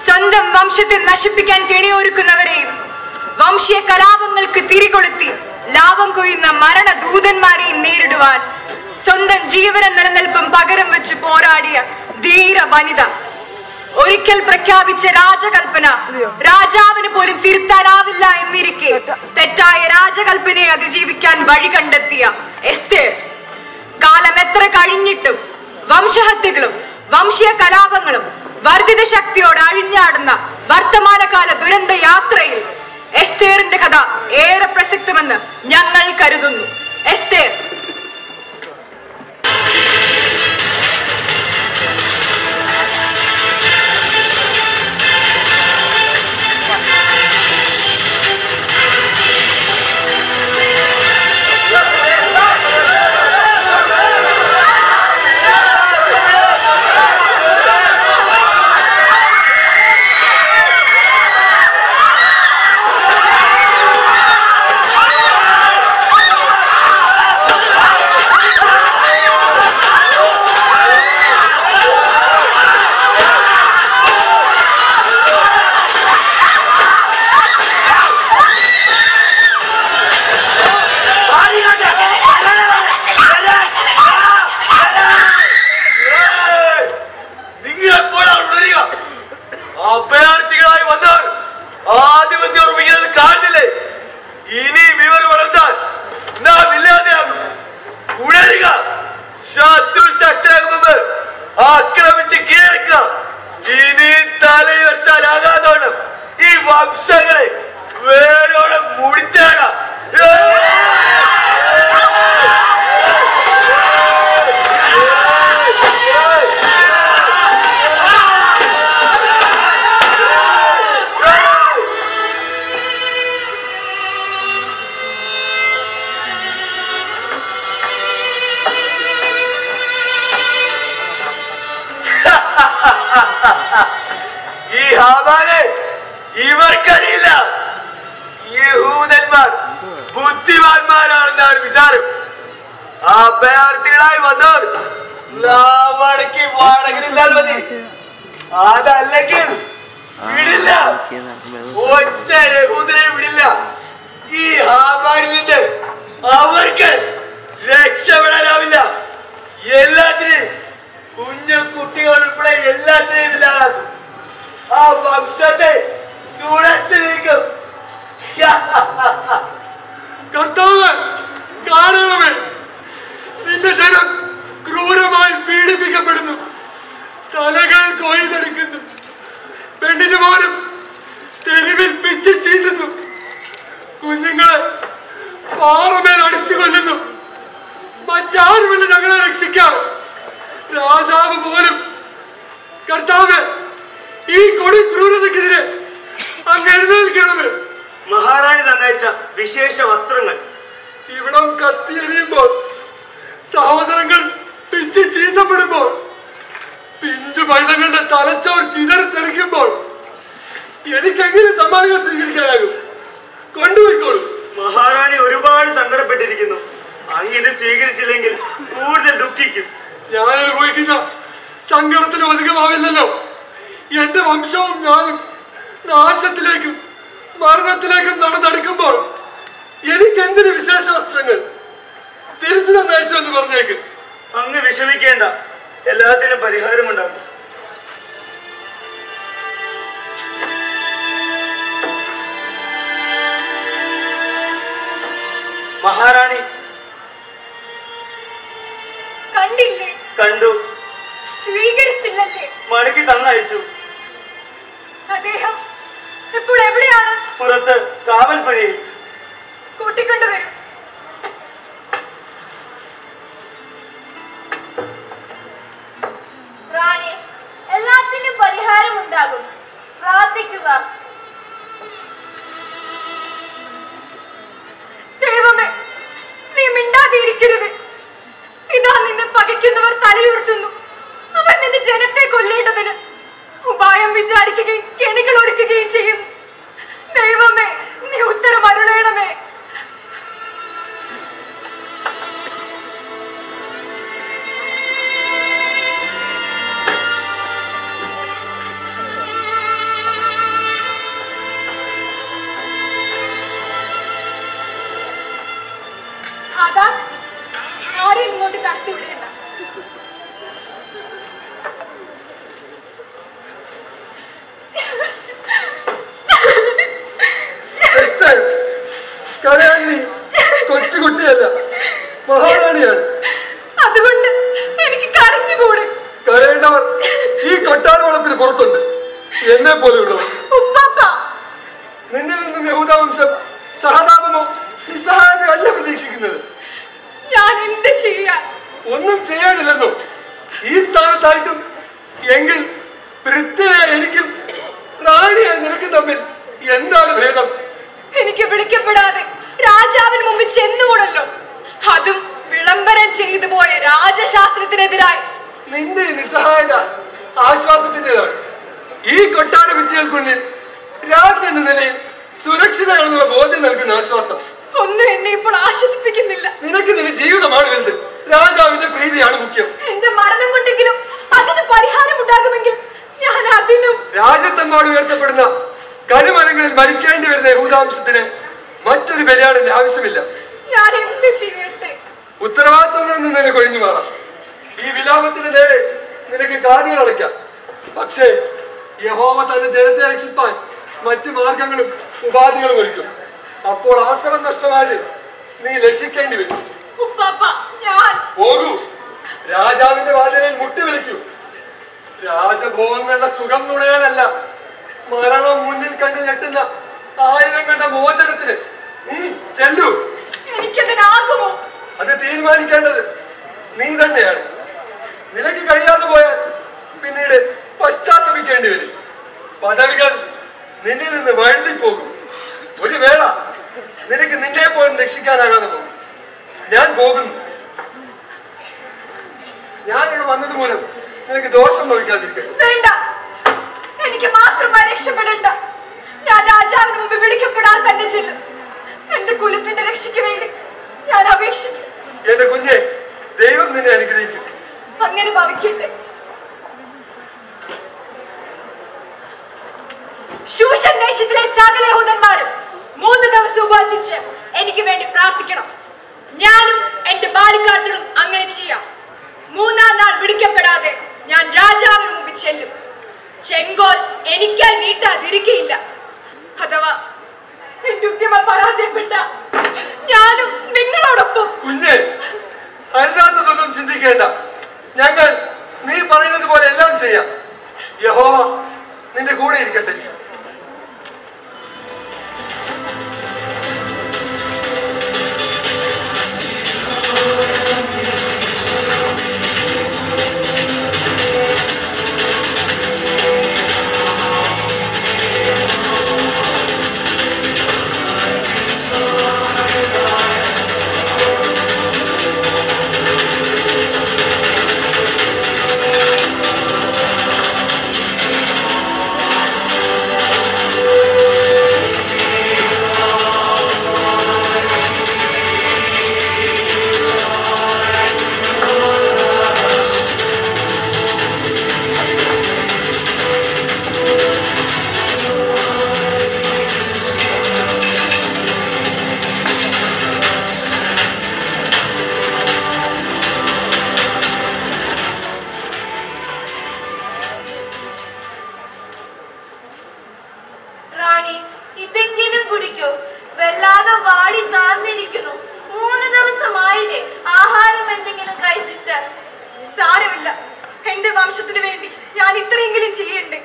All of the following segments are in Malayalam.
സ്വന്തം വംശത്തെ നശിപ്പിക്കാൻ കെണിയൊരുക്കുന്നവരെയും വംശീയ കലാപങ്ങൾക്ക് തിരികൊളുത്തി ലാഭം കൊയ്യുന്ന മരണദൂതന്മാരെയും നേരിടുവാൻ സ്വന്തം ജീവന നിലനിൽപ്പും പകരം വെച്ച് പോരാടിയ ധീര വനിത ഒരിക്കൽ പ്രഖ്യാപിച്ച രാജകൽപ്പന രാജാവിന് പോലും തിരുത്താനാവില്ല എന്നിരിക്കെ തെറ്റായ രാജകൽപ്പനയെ അതിജീവിക്കാൻ വഴി കണ്ടെത്തിയ എസ്തേർ കാലം എത്ര കഴിഞ്ഞിട്ടും വംശഹത്യകളും വംശീയ കലാപങ്ങളും വർദ്ധിത ശക്തിയോട് അഴിഞ്ഞാടുന്ന വർത്തമാനകാല ദുരന്ത യാത്രയിൽ എസ്തേറിന്റെ കഥ ഏറെ പ്രസക്തമെന്ന് ഞങ്ങൾ കരുതുന്നു എസ്തേർ നിങ്ങൾ എപ്പോഴാണ് ഉണരുക അഭയാർത്ഥികളായി വന്നവർ ആധിപത്യം ഉറപ്പിക്കുന്നത് കാണുന്നില്ലേ ഇനിയും ഇവർ വളർത്താൻ നാം ഇല്ലാതെയാകും ഉണരുക ശത്രു ശക്തരാകും മുമ്പ് ആക്രമിച്ച് കീഴടക്കുക ഇനി തലയുയർത്താനാകാതോണം ഈ വംശങ്ങളെ വേരോടെ മുടിച്ചാടാം ഈ ഹാമാനെ ഇവർക്കറിയില്ല യഹൂദന്മാർ ബുദ്ധിമാന്മാരാണെന്നാണ് വിചാരം അഭയാർത്ഥികളായി വന്നവർ നാവടക്കി വാടകനിന്നാൽ മതി അതല്ലെങ്കിൽ വിടില്ല ഒറ്റ യഹൂദനെ വിടില്ല ഈ ഹാമാനിൽ നിന്ന് അവർക്ക് രക്ഷപ്പെടാനാവില്ല എല്ലാത്തിനെയും കുഞ്ഞു കുട്ടികൾ ഉൾപ്പെടെ എല്ലാത്തിനെയും ഇല്ലാതാക്കും ആ വംശത്തെ തുളച്ചു നീക്കും കർത്താവ് കാണണമേ നിന്റെ ജനം ക്രൂരമായി പീഡിപ്പിക്കപ്പെടുന്നു തലകൾ കൊയ്തെടുക്കുന്നു പെണ്ണിന്റെ പോലും തെരുവിൽ പിച്ച് ചീന്തുന്നു കുഞ്ഞുങ്ങളെ പാറമേൽ അടിച്ചു കൊല്ലുന്നു മറ്റാരുമില്ല ഞങ്ങളെ രക്ഷിക്കാൻ രാജാവ് പോലും കർത്താവ് ഈ കൊടി ക്രൂരതയ്ക്കെതിരെ അങ്ങ് എഴുന്നേൽക്കണമേ മഹാറാണി തന്നയച്ച വിശേഷ വസ്ത്രങ്ങൾ ഇവിടം കത്തിയെറിയുമ്പോൾ സഹോദരങ്ങൾ പിച്ച് ചീന്തപ്പെടുമ്പോൾ പിഞ്ചു പൈതങ്ങളുടെ തലച്ചോർ ചിതറിത്തെറിക്കുമ്പോൾ എനിക്കെങ്ങനെ സമ്മാനങ്ങൾ സ്വീകരിക്കാനാകും കൊണ്ടുപോയിക്കോളൂ മഹാറാണി ഒരുപാട് സങ്കടപ്പെട്ടിരിക്കുന്നു അങ്ങ് ഇത് സ്വീകരിച്ചില്ലെങ്കിൽ കൂടുതൽ ദുഃഖിക്കും ഞാൻ അനുഭവിക്കുന്ന സങ്കടത്തിനും അധികമാവില്ലല്ലോ എന്റെ വംശവും ഞാനും നാശത്തിലേക്കും മരണത്തിലേക്കും നടന്നെടുക്കുമ്പോൾ എനിക്ക് എന്തിന് വിശേഷ വസ്ത്രങ്ങൾ തിരിച്ചു തന്നയച്ചു എന്ന് പറഞ്ഞേക്ക് അങ്ങ് വിഷമിക്കേണ്ട എല്ലാത്തിനും പരിഹാരമുണ്ടാകും മഹാറാണി കണ്ടില്ലേ കണ്ടു സ്വീകരിച്ചില്ലല്ലേ മടക്കി തന്നയച്ചു അദ്ദേഹം ഇപ്പോൾ എവിടെയാണ് പുറത്ത് കാവൽപ്പുരയിൽ കൂട്ടിക്കൊണ്ടുവരും റാണി എല്ലാത്തിനും പരിഹാരമുണ്ടാകും പ്രാർത്ഥിക്കുക ദൈവമേ നീ മിണ്ടാതിരിക്കരുത് ഇതാ നിന്നെ പകയ്ക്കുന്നവർ തലയുയർത്തുന്നു അവർ നിന്റെ ജനത്തെ കൊല്ലേണ്ടതിന് ഉപായം വിചാരിക്കുകയും കെണികൾ ഒരുക്കുകയും ചെയ്യുന്നു ദൈവമേ നീ ഉത്തരം അരുളേണമേ പുറത്തുണ്ട് എന്നെ പോലെയുള്ളവർ ഉപ്പാപ്പ നിന്നിൽ നിന്നും യഹൂദവംശം സഹതാപമോ നിസ്സഹായതയോ അല്ല പ്രതീക്ഷിക്കുന്നത് ഞാൻ എന്ത് ചെയ്യാൻ ഒന്നും ചെയ്യാനില്ലെന്നോ ഈ സ്ഥാനത്തായിട്ടും എങ്കിൽ വൃത്തിയായ എനിക്കും റാണിയായ നിനക്കും തമ്മിൽ എന്താണ് ഭേദം എനിക്ക് വിളിക്കപ്പെടാതെ രാജാവിന് മുമ്പിൽ ചെന്നുകൂടല്ലോ അതും വിളംബരം ചെയ്തു പോയ രാജശാസ്ത്രത്തിനെതിരായി നിന്റെ ഈ നിസ്സഹായത ആശ്വാസത്തിൻ്റെതാണ് ഈ കൊട്ടാര ഭിത്തികൾക്കുള്ളിൽ രാജ് എന്ന നിലയിൽ സുരക്ഷിതമാണെന്നുള്ള ബോധ്യം നൽകുന്ന ആശ്വാസം ഒന്നും എന്നെ ഇപ്പോൾ ആശ്വസിപ്പിക്കുന്നില്ല നിനക്ക് നിന്റെ ജീവിതമാണ് വലുത് രാജാവിന്റെ പ്രീതിയാണ് മുഖ്യം എന്റെ മരണം കൊണ്ടെങ്കിലും അതിന് പരിഹാരം ഉണ്ടാകുമെങ്കിൽ ഞാൻ അതിനും രാജ്യത്തെമ്പാട് ഉയർത്തപ്പെടുന്ന കരുമരങ്ങളിൽ മരിക്കേണ്ടി വരുന്ന യഹൂദാംശത്തിന് മറ്റൊരു ബലിയാടിന്റെ ആവശ്യമില്ല ഞാൻ എന്ത് ചെയ്യട്ടെ ഉത്തരവാദിത്വങ്ങളിൽ നിന്ന് നിനക്ക് ഒഴിഞ്ഞു മാറാം ഈ വിലാപത്തിന് നേരെ നിനക്ക് കാതുകൾ അടയ്ക്കാം പക്ഷേ യഹോവ തന്റെ ജനത്തെ രക്ഷിപ്പാൻ മറ്റു മാർഗങ്ങളും ഉപാധികളും ഒരുക്കും അപ്പോൾ ആശ്രമം നഷ്ടമായത് നീ ലജ്ജിക്കേണ്ടി വരും ഉപ്പാപ്പ ഞാൻ പോകൂ രാജാവിന്റെ വാതിലിൽ മുട്ടി വിളിക്കൂ രാജഭോഗങ്ങളുടെ സുഖം നുണയാനല്ല മരണം മുന്നിൽ കണ്ട് ഞെട്ടുന്ന ആയിരങ്ങളുടെ മോചനത്തിന് ഉം, ചെല്ലൂ എനിക്കതിനാകുമോ അത് തീരുമാനിക്കേണ്ടത് നീ തന്നെയാണ് നിനക്ക് കഴിയാതെ പോയാൽ പിന്നീട് പശ്ചാത്തപിക്കേണ്ടി വരും പദവികൾ നിന്നിൽ നിന്ന് വഴുതി പോകും ഒരു വേള നിനക്ക് നിന്നെ പോലും രക്ഷിക്കാനാകാതെ പോകും ഞാൻ പോകുന്നു ഞാനിവിടെ വന്നത് മൂലം നിനക്ക് ദോഷം ഭവിക്കാതിരിക്കട്ടെ വേണ്ട എനിക്ക് മാത്രമായി രക്ഷപ്പെടണ്ട ഞാൻ രാജാവിന് മുമ്പ് വിളിക്കപ്പെടാൻ തന്നെ ചെല്ലും എന്റെ കുലത്തിന്റെ രക്ഷയ്ക്ക് വേണ്ടി ഞാൻ അപേക്ഷിക്കും എന്റെ കുഞ്ഞെ ദൈവം നിന്നെ അനുഗ്രഹിക്കും അങ്ങനെ ഭവിക്കട്ടെ ശൂഷൻ ദേശത്തിലെ സകല യഹൂദന്മാരും മൂന്ന് ദിവസം ഉപവസിച്ച് എനിക്ക് വേണ്ടി പ്രാർത്ഥിക്കണം ഞാനും എന്റെ ബാലിക്കാർത്തികളും അങ്ങനെ ചെയ്യാം മൂന്നാം നാൾ വിളിക്കപ്പെടാതെ ഞാൻ രാജാവിന് മുമ്പിൽ ചെല്ലും ചെങ്കോൽ എനിക്കായി നീട്ടാതിരിക്കയില്ല അഥവാ എന്റെ ഉദ്യമം പരാജയപ്പെട്ട ഞാനും നിങ്ങളോടൊപ്പം കുഞ്ഞെ അരുതാത്തതൊന്നും ചിന്തിക്കേണ്ട ഞങ്ങൾ നീ പറയുന്നത് പോലെ എല്ലാം ചെയ്യാം യഹോവ നിന്റെ കൂടെ ഇരിക്കട്ടെ റാണി ഇതെങ്കിലും കുടിക്കൂ വല്ലാതെ വാടി താന്നിരിക്കുന്നു മൂന്ന് ദിവസമായില്ലേ ആഹാരം എന്തെങ്കിലും കഴിച്ചിട്ട് സാരമില്ല എന്റെ വംശത്തിന് വേണ്ടി ഞാൻ ഇത്രയെങ്കിലും ചെയ്യണ്ടേ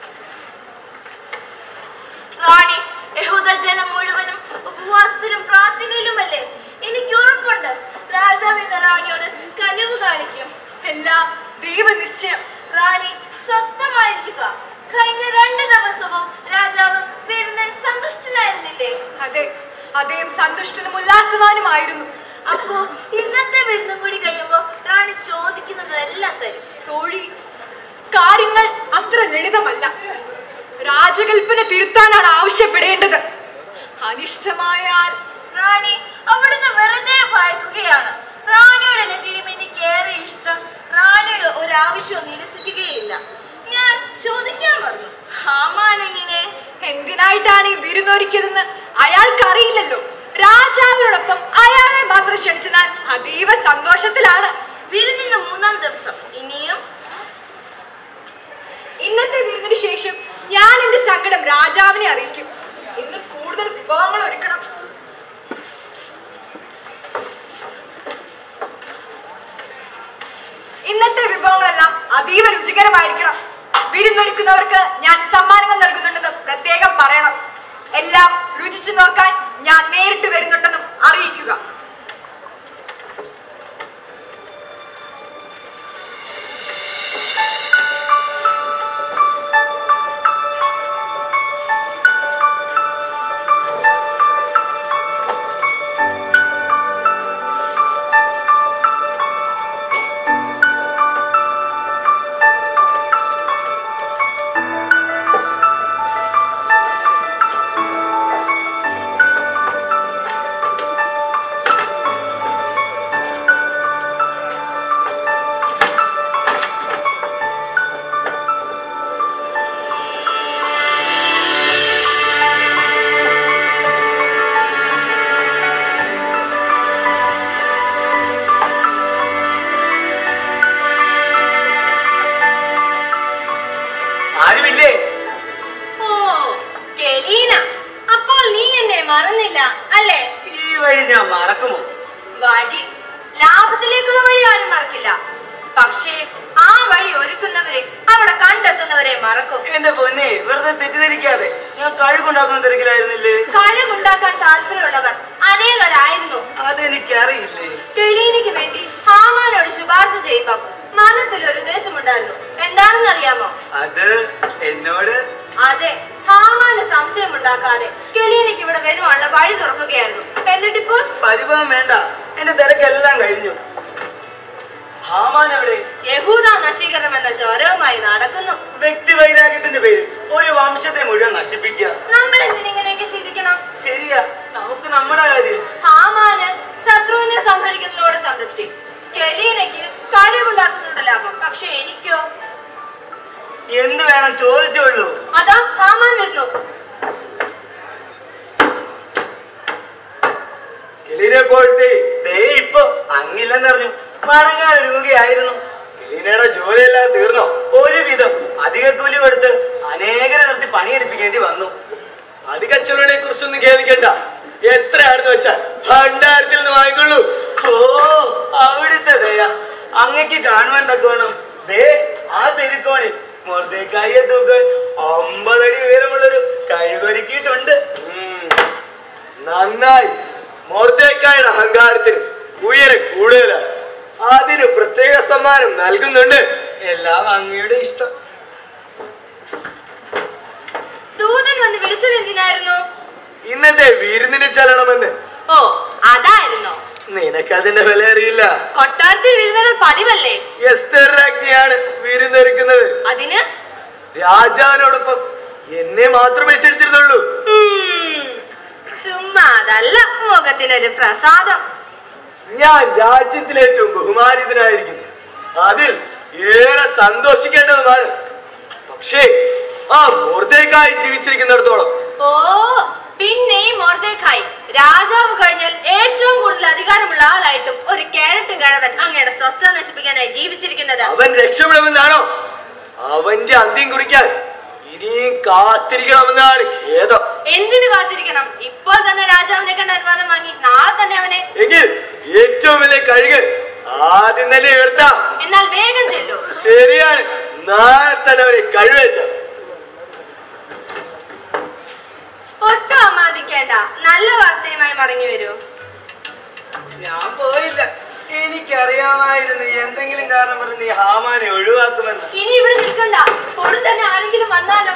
റാണി യഹൂദ ജനം മുഴുവനും ഉപവാസത്തിലും പ്രാർത്ഥനയിലുമല്ലേ എനിക്ക് ഉറപ്പുണ്ട് രാജാവ് എന്ന റാണിയോട് കനിവ് കാണിക്കും എല്ലാം ദൈവനിശ്ചയം റാണി സ്വസ്ഥമായിരിക്കുക കഴിഞ്ഞ രണ്ട് ദിവസവും രാജാവ് പെരുന്നിൽ സന്തുഷ്ടനായിരുന്നില്ലേ അതെ അദ്ദേഹം സന്തുഷ്ടനും ഉല്ലാസവാനുമായിരുന്നു അപ്പോ ഇന്നത്തെ വിരുന്നും കൂടി കഴിയുമ്പോ റാണി ചോദിക്കുന്നതെല്ലാം തരും തോഴി കാര്യങ്ങൾ അത്ര ലളിതമല്ല രാജകൽപ്പന തിരുത്താനാണ് ആവശ്യപ്പെടേണ്ടത് അനിഷ്ടമായാൽ റാണി അവിടുന്ന് വെറുതെ ഭയക്കുകയാണ് റാണിയുടെ നെറ്റിയും എനിക്ക് ഏറെ ഇഷ്ടം റാണിയുടെ ഒരു ആവശ്യവും നിരസിക്കുകയില്ല ഞാൻ ചോദിക്കാൻ പറഞ്ഞു ഹാമാനെങ്ങനെ എന്തിനായിട്ടാണ് ഈ വിരുന്നൊരുക്കിയതെന്ന് അയാൾക്ക് അറിയില്ലല്ലോ രാജാവിനോടൊപ്പം അയാളെ മാത്രം ക്ഷണിച്ചതിനാൽ അതീവ സന്തോഷത്തിലാണ് വിരുന്നിന് മൂന്നാം ദിവസം ഇനിയും ഇന്നത്തെ വിരുന്നിന് ശേഷം ഞാൻ എന്റെ സങ്കടം രാജാവിനെ അറിയിക്കും ഇന്ന് കൂടുതൽ വിഭവങ്ങൾ ഒരുക്കണം ഇന്നത്തെ വിഭവങ്ങളെല്ലാം അതീവ രുചികരമായിരിക്കണം വിരുന്നൊരുക്കുന്നവർക്ക് ഞാൻ സമ്മാനങ്ങൾ നൽകുന്നുണ്ടെന്ന് പ്രത്യേകം പറയണം എല്ലാം രുചിച്ചു നോക്കാൻ ഞാൻ നേരിട്ട് വരുന്നുണ്ടെന്നും അറിയിക്കുക ആരുമില്ലേ ഓ കെലീന അപ്പോൾ നീ എന്നെ മറന്നില്ല അല്ലേ ഈ വഴി ഞാൻ മറക്കുമോ വഴി ലാഭത്തിലേക്കുള്ള വഴി ആരും മറക്കില്ല പക്ഷേ ആ വഴി ഒരുക്കുന്നവരെ അവിടെ കണ്ടെത്തുന്നവരെ മറക്കും എന്റെ പൊന്നെ വെറുതെ തെറ്റിദ്ധരിക്കാതെ ഞാൻ കഴുകുണ്ടാക്കുന്ന തിരക്കിലായിരുന്നില്ലേ കഴിവുണ്ടാക്കാൻ താല്പര്യമുള്ളവർ അനേകരായിരുന്നു അതെനിക്കറിയില്ലേ കെലീനയ്ക്ക് വേണ്ടി ഹാമാനോട് ശുപാർശ ചെയ്യുമ്പം മനസ്സിൽ ഒരു ഉദ്ദേശമുണ്ടായിരുന്നു എന്താണെന്ന് അറിയാമോ അത് എന്നോട് അതെ ഹാമാന് സംശയമുണ്ടാക്കാതെ കെലീനയ്ക്ക് ഇവിടെ വരുവാനുള്ള വഴി തുറക്കുകയായിരുന്നു എന്നിട്ടിപ്പോൾ പരിഭവം വേണ്ട എന്റെ തിരക്കെല്ലാം കഴിഞ്ഞു ഹാമാൻ എവിടെ യഹൂദ നശീകരണം എന്ന ജ്വരവുമായി നടക്കുന്നു വ്യക്തി വൈരാഗ്യത്തിന്റെ പേരിൽ ഒരു വംശത്തെ മുഴുവൻ നശിപ്പിക്കുക നമ്മൾ എന്തിനിങ്ങനെയൊക്കെ ചിന്തിക്കണം ശരിയാ നമുക്ക് നമ്മുടെ കാര്യം ഹാമാന് ശത്രുവിനെ സംഹരിക്കുന്നതിനോട് സംതൃപ്തി കെലീനയ്ക്ക് കഴിവുണ്ടാക്കുന്നതിനോട് ലാഭം പക്ഷെ എനിക്കോ എന്ത് വേണം ചോദിച്ചോളൂ അതാ ഹാമാൻ വരുന്നു കിളിനെ പോഴ്ത്തി ദേ ഇപ്പൊ അങ്ങില്ലെന്നറിഞ്ഞു മടങ്ങാൻ ഒരുങ്ങുകയായിരുന്നു കിളിനയുടെ ജോലിയെല്ലാം തീർന്നോ ഒരുവിധം അധിക കൂലി കൊടുത്ത് അനേകരെ നിർത്തി പണിയെടുപ്പിക്കേണ്ടി വന്നു അധിക ചെലവിനെ കുറിച്ചൊന്നും ഖേദിക്കണ്ട എത്രയാണെന്ന് വെച്ചാൽ ഭണ്ഡാരത്തിൽ നിന്ന് വാങ്ങിക്കൊള്ളൂ ഓ അവിടുത്തെ ദയ അങ്ങക്ക് കാണുവാൻ തക്കോണം ദേ ആ തെരുക്കോണിൽ മുറത്തേക്കായ തൂക്കാൻ അമ്പതടി ഉയരമുള്ളൊരു കഴിവൊരുക്കിയിട്ടുണ്ട് ഉം. നന്നായി മോർത്തേക്കായുടെ അഹങ്കാരത്തിന് ഉയരം കൂടുതലാണ് അതിന് പ്രത്യേക സമ്മാനം നൽകുന്നുണ്ട് എല്ലാം അങ്ങയുടെ ഇഷ്ടം ദൂതൻ വന്ന് വിളിച്ചത് എന്തിനായിരുന്നു ഇന്നത്തെ വിരുന്നിന് ചെല്ലണമെന്ന് ഓ അതായിരുന്നോ നിനക്കതിന്റെ വില അറിയില്ല കൊട്ടാരത്തിൽ വിരുന്നുകൾ പതിവല്ലേ എസ്തർ രാജ്ഞിയാണ് വിരുന്നൊരുക്കുന്നത് അതിന് രാജാവിനോടൊപ്പം എന്നെ മാത്രമേ ക്ഷണിച്ചിരുന്നുള്ളൂ ഉം, ചുമ്മാ അതല്ല മുഖത്തിനൊരു പ്രസാദം ഞാൻ രാജ്യത്തിലെ ഏറ്റവും ബഹുമാനിതനായിരിക്കുന്നു അതിൽ ഏറെ സന്തോഷിക്കേണ്ടതുമാണ് പക്ഷേ ആ മോർദേക്കായി ജീവിച്ചിരിക്കുന്നിടത്തോളം ഓ പിന്നെയും മോർദേഖായി രാജാവ് കഴിഞ്ഞാൽ ഏറ്റവും കൂടുതൽ അധികാരമുള്ള ആളായിട്ടും ഒരു കേരട്ട് കിഴവൻ അങ്ങയുടെ സ്വസ്ഥത നശിപ്പിക്കാനായി ജീവിച്ചിരിക്കുന്നത് അവൻ രക്ഷപ്പെടുമെന്നാണോ അവന്റെ അന്ത്യം കുറിക്കാൻ ഇനിയും കാത്തിരിക്കണമെന്നാണ് ഖേദം എന്തിനു കാത്തിരിക്കണം ഇപ്പോൾ തന്നെ രാജാവിനെ കണ്ട് അനുവാദം വാങ്ങി നാളെ തന്നെ അവനെ എങ്കിൽ ഏറ്റവും വലിയ കഴുക് ആദ്യം തന്നെ ഉയർത്താം എന്നാൽ വേഗം ചെല്ലൂ ശരിയാണ് നാളെ തന്നെ അവരെ കഴിവേറ്റാം ഒട്ടും അമാദിക്കേണ്ട നല്ല വാർത്തയുമായി മടങ്ങി വരൂ ഞാൻ പോയില്ല എനിക്കറിയാമായിരുന്നു എന്തെങ്കിലും കാരണം പറഞ്ഞ് നീ ഹാമാനെ ഒഴിവാക്കുമെന്ന് ഇനി ഇവിടെ നിൽക്കണ്ട പൊടി തന്നെ ആരെങ്കിലും വന്നാലോ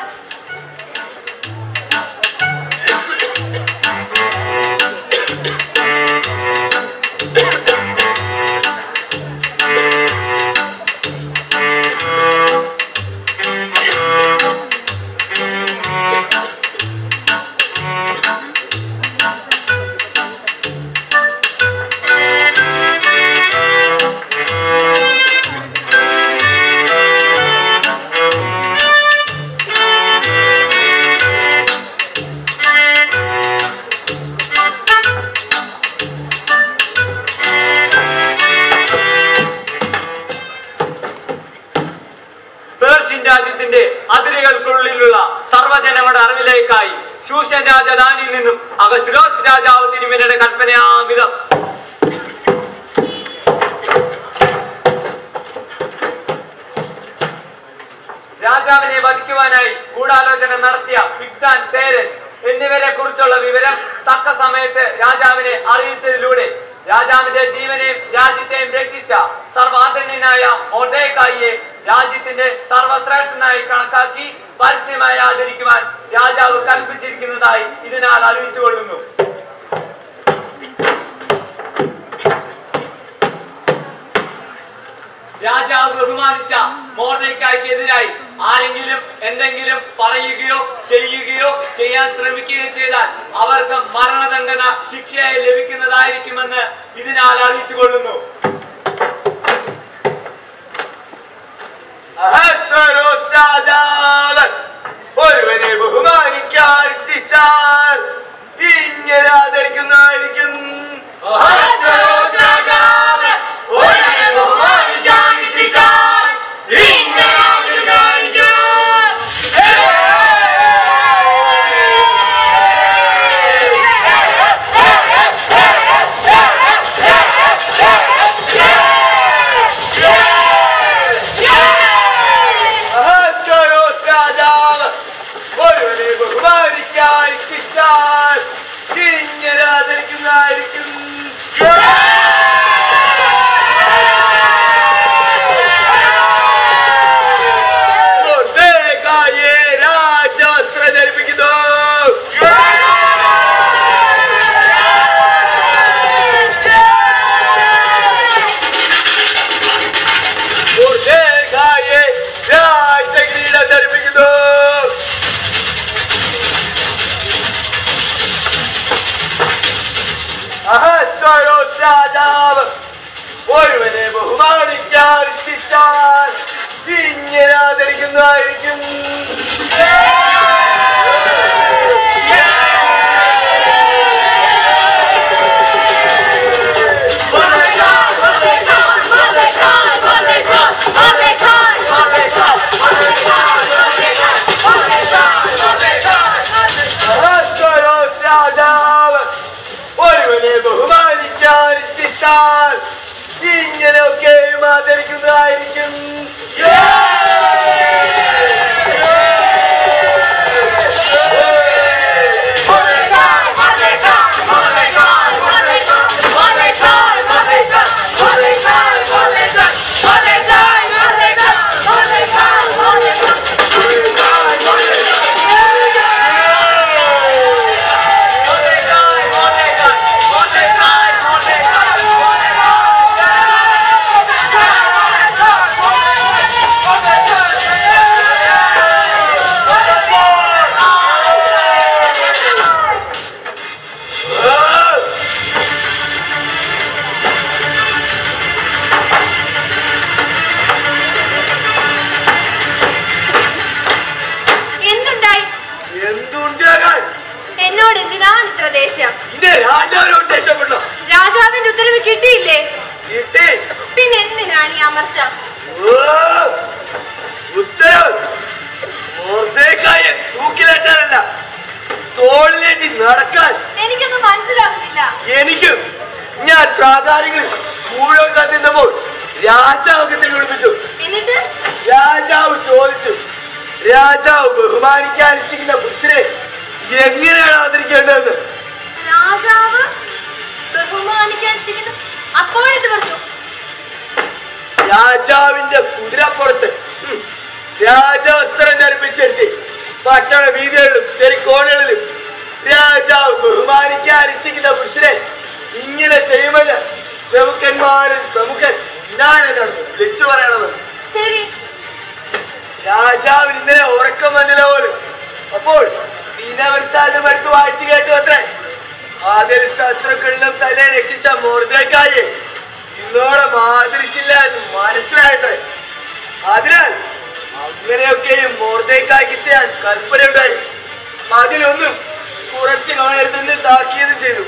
പേർഷ്യൻ രാജ്യത്തിന്റെ അതിരുകൾക്കുള്ളിലുള്ള സർവ്വജനങ്ങളുടെ അറിവിലേക്കായി ശൂഷൻ രാജധാനിയിൽ നിന്നും അഗസ്രോസ് രാജാവ് തിരുമേനയുടെ കൽപ്പനയാവിധം രാജാവിനെ വധിക്കുവാനായി ഗൂഢാലോചന നടത്തിയ വിഗ്ദാൻ തേരസ് എന്നിവരെ കുറിച്ചുള്ള വിവരം തക്ക സമയത്ത് രാജാവിനെ അറിയിച്ചതിലൂടെ രാജാവിന്റെ ജീവനെയും രാജ്യത്തെയും രക്ഷിച്ച സർവാദരണീയനായ മൊർദേക്കായിയെ രാജ്യത്തിന്റെ സർവശ്രേഷ്ഠനായി കണക്കാക്കി പരസ്യമായി ആദരിക്കുവാൻ രാജാവ് കൽപ്പിച്ചിരിക്കുന്നതായി ഇതിനാൽ അറിയിച്ചുകൊള്ളുന്നു രാജാവ് ബഹുമാനിച്ച മോർദയ്ക്കായ്ക്കെതിരായി ആരെങ്കിലും എന്തെങ്കിലും പറയുകയോ ചെയ്യുകയോ ചെയ്യാൻ ശ്രമിക്കുകയോ ചെയ്താൽ അവർക്ക് മരണദണ്ഡന ശിക്ഷയായി ലഭിക്കുന്നതായിരിക്കുമെന്ന് ഇതിനാൽ അറിയിച്ചുകൊള്ളുന്നു അഹശ്വരോസ് രാജാവ് ഒരുവനെ ബഹുമാനിക്കാൻ ഇച്ഛിച്ചാൽ ഇങ്ങനെ ആദരിക്കുന്നതായിരിക്കും അഹശ്വേരോസ് രാജാവ് ഒരുവനെ ബഹുമാനിക്കാൻ ഇച്ഛിച്ചാൽ ഇങ്ങനെ ആദരിക്കുന്നതായിരിക്കും. അഹശ്വരോസ് രാജാവ് ഒരുവനെ ബഹുമാനിക്കാൻ ഇച്ഛിച്ചാൽ ഇങ്ങനെ ആദരിക്കുന്നതായിരിക്കും മൊർദെഖായിയെ രാജവസ്ത്രം ധരിപ്പിക്കുന്നു മൊർദെഖായിയെ രാജകിരീടം ധരിപ്പിക്കുന്നു അഹസ്വരോസ് രാജാവ് ഒരുവനെ ബഹുമാനിക്കാൻ ഇച്ഛിച്ചാൽ ഇങ്ങനെ ആദരിക്കുന്നതായിരിക്കും അഹസ്വരോസ് രാജാവ് ഒരുവനെ ബഹുമാനിക്കാൻ ഇച്ഛിച്ചാൽ ഇങ്ങനെയൊക്കെയും ആദരിക്കുന്നതായിരിക്കും എന്തുണ്ടായി എന്തുണ്ടാകാൻ എന്നോട് എന്തിനാണ് ഇത്ര ദേഷ്യം ഇന്റെ രാജാവിനോട് ദേഷ്യപ്പെട്ടോ രാജാവിന്റെ ഉത്തരവ് കിട്ടിയില്ലേ കിട്ടി പിന്നെ എന്തിനാണ് ഈ അമർഷ ഓ, ഉത്തരവ് മൊർദെഖായിയെ തൂക്കിലേറ്റാനല്ല തോളിലേറ്റി നടക്കാൻ എനിക്കൊന്നും മനസ്സിലാകുന്നില്ല എനിക്കും ഞാൻ പ്രാധാന്യങ്ങളിൽ മുഴുവൻ കത്തിന്നപ്പോൾ രാജാവകത്തെ വിളിപ്പിച്ചു എന്നിട്ട് രാജാവ് ചോദിച്ചു രാജാവ് ബഹുമാനിക്കാൻ ഇച്ഛിക്കുന്ന പുരുഷനെ എങ്ങനെയാണ് ആദരിക്കേണ്ടതെന്ന് രാജാവ് ബഹുമാനിക്കാൻ ചെയ്യുന്നു അപ്പോഴെന്ത് പറഞ്ഞു രാജാവിന്റെ കുതിരപ്പുറത്ത് ഉം, രാജവസ്ത്രം ധരിപ്പിച്ചെടുത്തി പട്ടണ വീതികളിലും തെരിക്കോണുകളിലും രാജാവ് ബഹുമാനിക്കാൻ ഇച്ഛിക്കുന്ന പുരുഷനെ ഇങ്ങനെ ചെയ്യുമെന്ന് പ്രമുഖന്മാരിൽ പ്രമുഖൻ ഞാൻ എന്നോട് വിളിച്ചു പറയണമെന്ന് ശരി രാജാവിന് ഇന്നലെ ഉറക്കം വന്നില്ല പോലും അപ്പോൾ ദിനവൃത്താന്തം എടുത്ത് വായിച്ചു കേട്ടു അത്രേ അതിൽ ശത്രുക്കളിലും തന്നെ രക്ഷിച്ച മോർദേക്കായെ ഇന്നോളം ആദരിച്ചില്ല എന്ന് മനസ്സിലായത്രേ അതിനാൽ അങ്ങനെയൊക്കെയും മോർദേക്കായ്ക്ക് ചെയ്യാൻ കൽപ്പനയുണ്ടായി അതിലൊന്നും കുറച്ച് കളയരുതെന്ന് താക്കീത് ചെയ്തു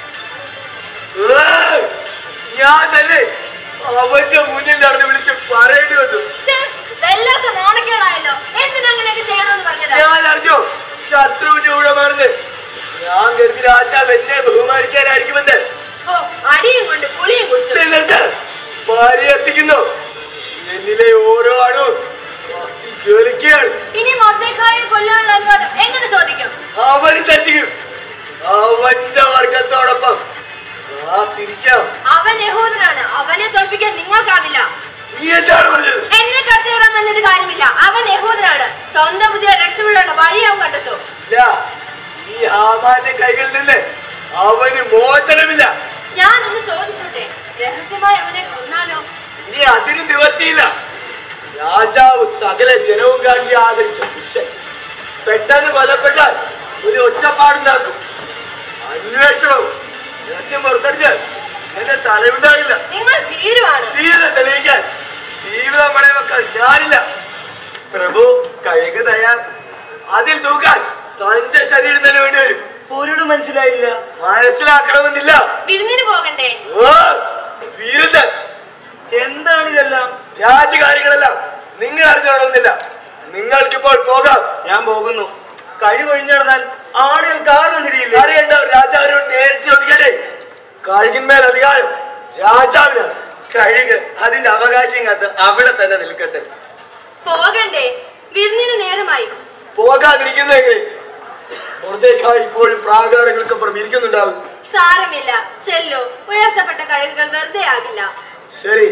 ഏ, ഞാൻ തന്നെ അവന്റെ മുന്നിൽ നടന്ന് വിളിച്ച് പറയേണ്ടി വന്നു ഛേ, വല്ലാത്ത നാണക്കേടായല്ലോ എന്തിനങ്ങനെയൊക്കെ ചെയ്യണമെന്ന് പറഞ്ഞതാ ഞാൻ അറിഞ്ഞു ശത്രുവിന്റെ ഊഴമാണെന്ന് ഞാൻ കരുതി രാജാവ് എന്നെ ബഹുമാനിക്കാനായിരിക്കുമെന്ന് ഓ അടിയും കൊണ്ട് പുളിയും കുടിച്ചു എന്നിട്ട് പരിഹസിക്കുന്നു എന്നിലെ ഓരോ അണു ജ്വലിക്കുകയാണ് ഇനി മൊർദേഖായെ കൊല്ലാനുള്ള അനുവാദം എങ്ങനെ ചോദിക്കും അവൻ നശിക്കും അവന്റെ വർഗത്തോടൊപ്പം കാത്തിരിക്കാം അവൻ യഹൂദനാണ് അവനെ തോൽപ്പിക്കാൻ നിങ്ങൾക്കാവില്ല നീ എന്താണ് പറഞ്ഞത് എന്നെ കർഷകരാൻ വന്നിട്ട് കാര്യമില്ല അവൻ യഹൂദനാണ് സ്വന്തം പുതിയ രക്ഷപ്പെടാനുള്ള വഴി അവൻ കണ്ടെത്തും ഇല്ല ഈ ഹാമാന്റെ കൈകളിൽ നിന്ന് അവന് മോചനമില്ല ഞാൻ ഒന്ന് ചോദിച്ചോട്ടെ രഹസ്യമായി അവനെ കൊന്നാലോ ഇനി അതിന് നിവർത്തിയില്ല രാജാവ് സകല ജനവും കാണ്ടി ആദരിച്ച പുരുഷൻ പെട്ടെന്ന് കൊല്ലപ്പെട്ടാൽ ഒരു ഒച്ചപ്പാടുണ്ടാക്കും അന്വേഷണവും രഹസ്യം പുറത്തറിഞ്ഞ് എന്റെ തലയുണ്ടാകില്ല നിങ്ങൾ ഭീരുവാണ് തീരെ തെളിയിക്കാൻ ജീവിതം പണയം വെക്കാൻ ഞാനില്ല പ്രഭു കഴുകു തയ്യാർ അതിൽ തൂക്കാൻ തന്റെ ശരീരം തന്നെ വേണ്ടി വരും പൊരുള് മനസ്സിലായില്ല മനസ്സിലാക്കണമെന്നില്ല വിരുന്നിന് പോകണ്ടേ ഓ വീരന്തൻ എന്താണ് ഇതെല്ലാം രാജകാര്യങ്ങളെല്ലാം നിങ്ങൾ അറിഞ്ഞോണമെന്നില്ല നിങ്ങൾക്കിപ്പോൾ പോകാം ഞാൻ പോകുന്നു കഴിവൊഴിഞ്ഞു നടന്നാൽ ആളുകൾ കാരണം തിരിയില്ല അറിയണ്ട രാജാവിനോട് നേരിട്ട് ചോദിക്കട്ടെ കഴുകിന്മേൽ അധികാരം രാജാവിനാണ് കഴുക് അതിന്റെ അവകാശം കാത്ത് അവിടെ തന്നെ നിൽക്കട്ടെ പോകണ്ടേ വിരുന്നിന് നേരമായി പോകാതിരിക്കുന്ന എങ്ങനെ പുറത്തേക്കായി ഇപ്പോഴും പ്രാകാരങ്ങൾക്കപ്പുറം ഇരിക്കുന്നുണ്ടാവും സാരമില്ല ചെല്ലു ഉയർത്തപ്പെട്ട കഴിവുകൾ വെറുതെ ആകില്ല ശരി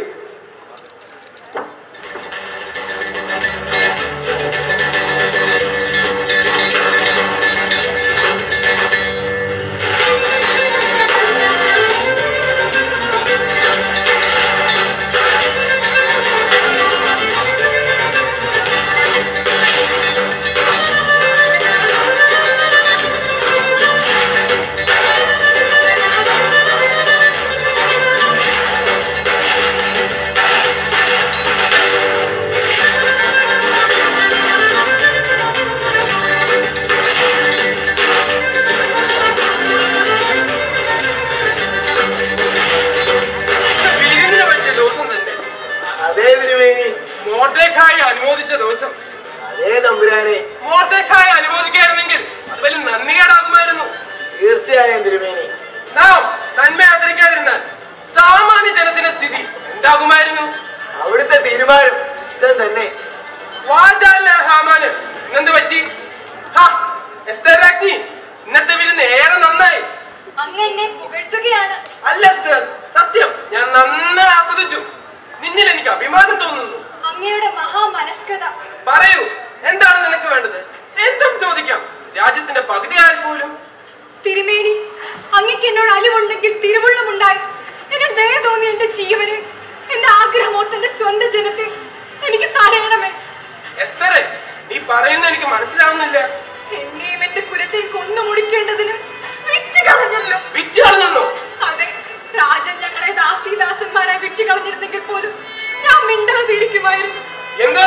വിരുന്നിന് പറ്റിയ ദിവസം തന്നെ അതേ തിരുമേനി മോർദേഖായി അനുമോദിച്ച ദിവസം അതേ തമ്പുരാനെ മോർദേഖായി അനുമോദിക്കായിരുന്നെങ്കിൽ അത് വലിയ നന്ദികേടാകുമായിരുന്നു തീർച്ചയായും തിരുമേനി നാം നന്മ ആദരിക്കാതിരുന്നാൽ സാമാന്യ ജനത്തിന്റെ സ്ഥിതി എന്താകുമായിരുന്നു അവിടുത്തെ തീരുമാനം ഉചിതം തന്നെ വാചാല ഹാമാന് ഇന്നെന്ത് പറ്റി ഹാ, എസ്തേർ രാജ്ഞി ഇന്നത്തെ വിരുന്ന് ഏറെ നന്നായി അങ്ങ് എന്നെ പുകഴ്ത്തുകയാണ് അല്ല എസ്തേർ സത്യം ഞാൻ നന്നായി ആസ്വദിച്ചു നിന്നിൽ എനിക്ക് അഭിമാനം തോന്നുന്നു അങ്ങയുടെ മഹാമനസ്കത പറയൂ എന്താണ് നിനക്ക് വേണ്ടത് എന്തും ചോദിക്കാം രാജ്യത്തിന്റെ പകുതിയായാൽ പോലും തിരുമേനി അങ്ങക്ക് എന്നോട് അലിവുണ്ടെങ്കിൽ തിരുവുള്ളമുണ്ടായി എന്നിൽ ദയ തോന്നി എന്റെ ജീവന് എന്റെ ആഗ്രഹമോർത്ത് എന്റെ സ്വന്തം ജനത്തെ എനിക്ക് തരയണമേ എസ്തറെ നീ പറയുന്ന എനിക്ക് മനസ്സിലാവുന്നില്ല എന്നെയും എന്റെ കുലത്തെയും കൊന്നു മുടിക്കേണ്ടതിന് വിറ്റ് കളഞ്ഞല്ലോ വിറ്റ് കളഞ്ഞോ അതെ രാജൻ ഞങ്ങളെ ദാസീദാസന്മാരായി വിറ്റ് കളഞ്ഞിരുന്നെങ്കിൽ പോലും ഞാൻ മിണ്ടാതെ ഇരിക്കുമായിരുന്നു എന്ത്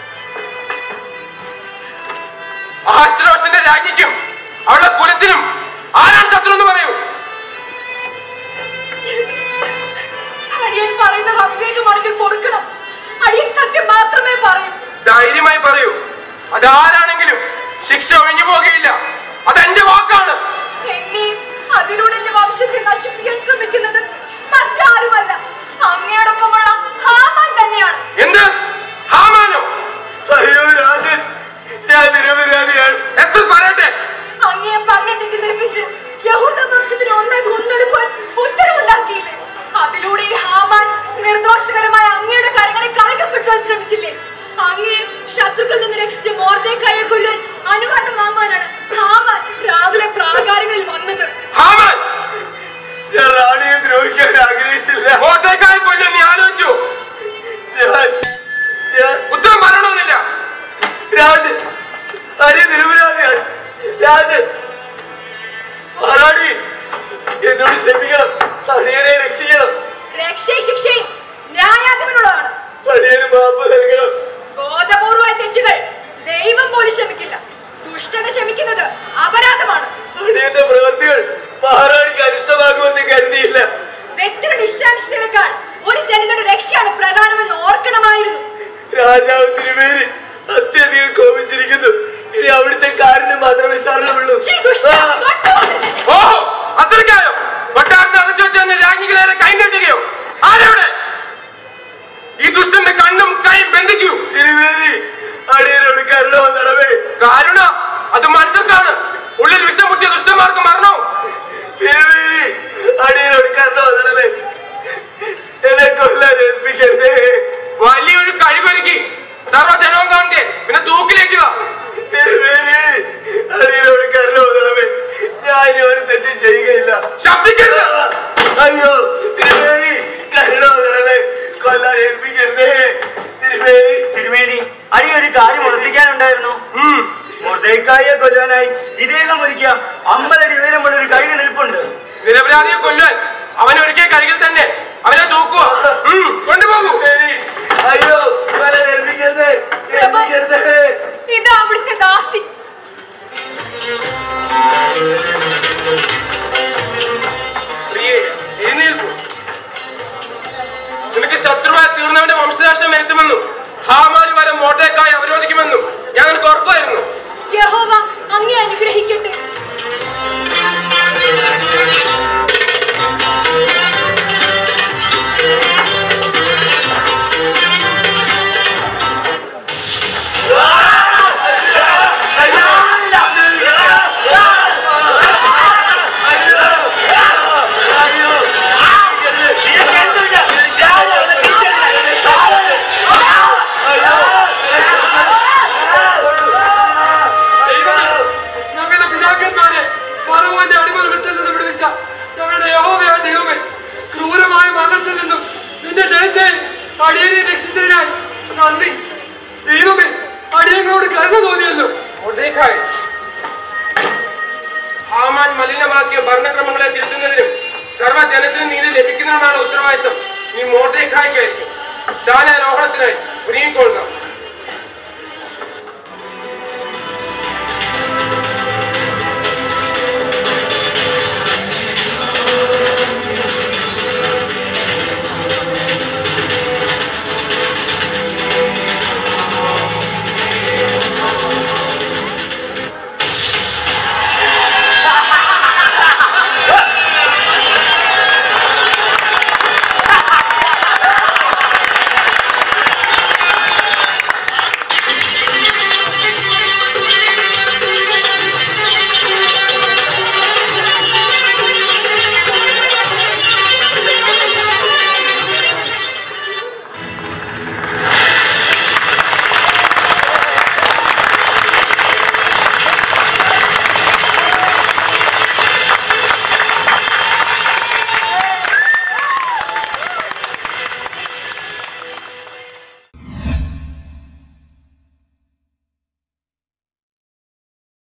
ആശ്രോഷന്റെ രാജ്ഞിക്കും അവളുടെ കുലത്തിനും ആരാണ് ശത്രു എന്ന് പറയൂ അടിയൻ പറയുന്നത് അവിവേകമാണെങ്കിൽ പൊറുക്കണം അടിയൻ സത്യം മാത്രമേ പറയൂ ധൈര്യമായി പറയൂ അതാരാണെങ്കിലും ശിക്ഷ ഒഴിഞ്ഞു പോകുകയില്ല അതെന്റെ വാക്കാണ് എന്നെയും അതിലൂടെ എന്റെ വംശത്തെ നശിപ്പിക്കാൻ ശ്രമിക്കുന്നത് മറ്റാരുമല്ല അങ്ങയോടൊപ്പമുള്ള ഹാമാൻ തന്നെയാണ് എന്ത് ഹാമാനോ അയ്യോ രാജൻ ഞാൻ നിരപരാധിയാണ് എസ്തർ പറയട്ടെ അങ്ങയെ പന്നത്തേക്ക് നിർമ്മിച്ച് യഹൂദ വംശത്തിന് ഒന്നായി കൊന്നൊടുക്കുവാൻ ഉത്തരവുണ്ടാക്കിയില്ലേ അതിലൂടെ ഈ ഹാമാൻ നിർദോഷകരമായ അങ്ങയുടെ കരങ്ങളെ കളങ്കപ്പെടുത്താൻ ശ്രമിച്ചില്ലേ അങ്ങയെ ശത്രുക്കളിൽ നിന്ന് രക്ഷിച്ച് മോർദേക്കായെ കൊല്ലാൻ അനുവാദം വാങ്ങുവാനാണ് ഹാമാൻ രാവിലെ പ്രാകാരങ്ങളിൽ വന്നത് ഹാമാൻ ഞാൻ റാണിയെ ദ്രോഹിക്കാൻ ആഗ്രഹിച്ചില്ല കോട്ടേക്കായി കൊല്ലം നീ ആലോചിച്ചു ഞാൻ ഞാൻ ഉത്തരം പറയണമെന്നില്ല രാജൻ അടിയ നിരപരാധിയാണ് രാജൻ മഹാറാണി എന്നോട് ക്ഷമിക്കണം അടിയനെ രക്ഷിക്കണം രക്ഷയും ശിക്ഷയും ന്യായാധിപനുള്ളതാണ് അടിയന് മാപ്പ് നൽകണം ബോധപൂർവമായ തെറ്റുകൾ ദൈവം പോലും ക്ഷമിക്കില്ല ദുഷ്ടത ക്ഷമിക്കുന്നത് അപരാധമാണ് അടിയന്റെ പ്രവൃത്തികൾ മഹാറാണിക്ക് അനിഷ്ടമാകുമെന്ന് കരുതിയില്ല വ്യക്തികളുടെ ഇഷ്ടാനിഷ്ടങ്ങളെക്കാൾ ഒരു ജനതയുടെ രക്ഷയാണ് പ്രധാനമെന്ന് ഓർക്കണമായിരുന്നു രാജാവ് തിരുമേനി അത്യധികം കോപിച്ചിരിക്കുന്നു ഇനി അവിടുത്തെ കാര്യം മാത്രമേ ശരണമുള്ളൂ ഛീ, ദുഷ്ട, ആ. തൊട്ടുപോകരുത്. ഓഹോ അത്രയ്ക്കായോ കൊട്ടാരത്തിൽ അകച്ചു വെച്ച രാജ്ഞിക്ക് നേരെ കൈ കെട്ടുകയോ ആരെവിടെ ഈ ദുഷ്ടന്റെ കണ്ണും കൈയും ബന്ധിക്കൂ തിരുമേനി അടിയൻ കാരുണ അത് മനുഷ്യർക്കാണ് ഉള്ളിൽ വിഷം മുട്ടിയ ദുഷ്ടന്മാർക്ക് മരണോ തിരുവേലി അടിയിലോട് കണ്ടോന്നണമേ എന്നെ കൊല്ലാൻ ഏൽപ്പിക്കരുതേ വലിയൊരു കഴിവൊരുക്കി സർവ്വജനവും കാണെ പിന്നെ തൂക്കിലേക്കുക തിരുവേലി അടിയിലോട് കണ്ടോന്നണമേ ഞാൻ ഇനി ഒരു തെറ്റ് ചെയ്യുകയില്ല ശബ്ദിക്കരുത് അയ്യോ തിരുവേലി കരുണോന്നണമേ കൊല്ലാൻ ഏൽപ്പിക്കരുതേ തിരുവേലി തിരുമേനി അടി ഒരു കാര്യം ഉറപ്പിക്കാനുണ്ടായിരുന്നു മുർദേക്കായെ കൊല്ലാനായി ഇദ്ദേഹം ഒരുക്കിയ അമ്പതടി ഉയരമുള്ള ഒരു കഴുകി നിൽപ്പുണ്ട് നിരപരാധിയെ കൊല്ലാൻ അവൻ ഒരിക്കൽ കഴുകിൽ തന്നെ അവനെ തൂക്കുക ഉം, കൊണ്ടുപോകൂ തിരുവേലി അയ്യോ കൊല്ലാൻ ഏൽപ്പിക്കരുതേ ഏൽപ്പിക്കരുതേ ഇതാ അവിടുത്തെ ദാസി പ്രിയേ, എഴുന്നേൽക്കൂ. നിനക്ക് ശത്രുവായി തീർന്നവന്റെ വംശനാശം വരുത്തുമെന്നും ഹാമാന് വരെ മോട്ടേക്കായി അവരോധിക്കുമെന്നും ഞാൻ നിനക്ക് ഉറപ്പായിരുന്നു യഹോവ അങ്ങേ അനുഗ്രഹിക്കട്ടെ ദൈവമേ, ഞങ്ങളുടെ പിതാക്കന്മാരെ ഫറവോന്റെ അടിമകത്തിൽ നിന്ന് വിടുവിച്ച ഞങ്ങളുടെ യഹോവയായ ദൈവമേ ക്രൂരമായ മരണത്തിൽ നിന്നും നിന്റെ ജനത്തെ അടിയനെ രക്ഷിച്ചതിനായി നന്ദി ദൈവമേ അടിയങ്ങളോട് കരുണ തോന്നിയല്ലോ ഹാമാൻ മലിനമാക്കിയ ഭരണക്രമങ്ങളെ തിരുത്തുന്നതിനും സർവ്വജനത്തിനും നീതി ലഭിക്കുന്നതിനുമാണ് ഉത്തരവാദിത്വം ഈ മോർദേഖായ്ക്കായിരിക്കും സ്ഥാനാരോഹണത്തിനായി ഒരുങ്ങിക്കൊള്ളണം